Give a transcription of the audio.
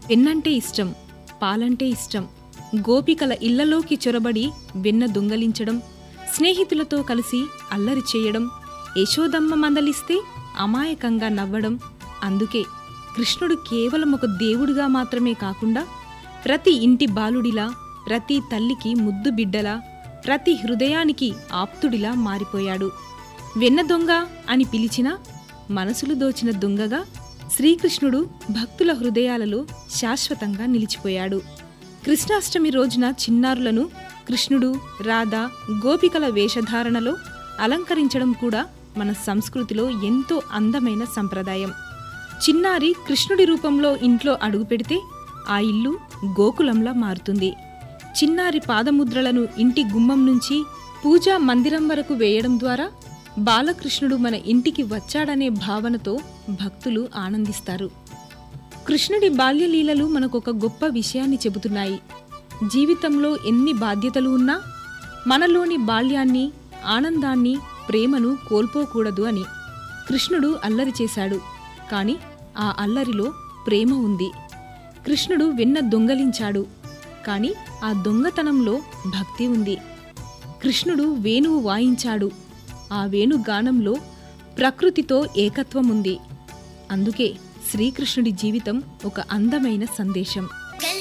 వెన్నంటే ఇష్టం పాలంటే ఇష్టం గోపికల ఇళ్లలోకి చొరబడి వెన్న దొంగలించడం స్నేహితులతో కలిసి అల్లరి చేయడం యశోదమ్మ మందలిస్తే అమాయకంగా నవ్వడం అందుకే కృష్ణుడు కేవలం ఒక దేవుడిగా మాత్రమే కాకుండా ప్రతి ఇంటి బాలుడిలా ప్రతి తల్లికి ముద్దు బిడ్డలా ప్రతి హృదయానికి ఆప్తుడిలా మారిపోయాడు వెన్న దొంగ అని పిలిచినా మనసులు దోచిన దొంగగా శ్రీకృష్ణుడు భక్తుల హృదయాలలో శాశ్వతంగా నిలిచిపోయాడు కృష్ణాష్టమి రోజున చిన్నారులను కృష్ణుడు రాధ గోపికల వేషధారణలో అలంకరించడం కూడా మన సంస్కృతిలో ఎంతో అందమైన సంప్రదాయం చిన్నారి కృష్ణుడి రూపంలో ఇంట్లో అడుగుపెడితే ఆ ఇల్లు గోకులంలా మారుతుంది చిన్నారి పాదముద్రలను ఇంటి గుమ్మం నుంచి పూజా మందిరం వరకు వేయడం ద్వారా బాలకృష్ణుడు మన ఇంటికి వచ్చాడనే భావనతో భక్తులు ఆనందిస్తారు కృష్ణుడి బాల్యలీలలు మనకొక గొప్ప విషయాన్ని చెబుతున్నాయి జీవితంలో ఎన్ని బాధ్యతలు ఉన్నా మనలోని బాల్యాన్ని ఆనందాన్ని ప్రేమను కోల్పోకూడదు అని కృష్ణుడు అల్లరి చేశాడు కాని ఆ అల్లరిలో ప్రేమ ఉంది కృష్ణుడు వెన్న దొంగలించాడు కాని ఆ దొంగతనంలో భక్తి ఉంది కృష్ణుడు వేణువు వాయించాడు ఆ వేణుగానంలో ప్రకృతితో ఏకత్వం ఉంది అందుకే శ్రీకృష్ణుడి జీవితం ఒక అందమైన సందేశం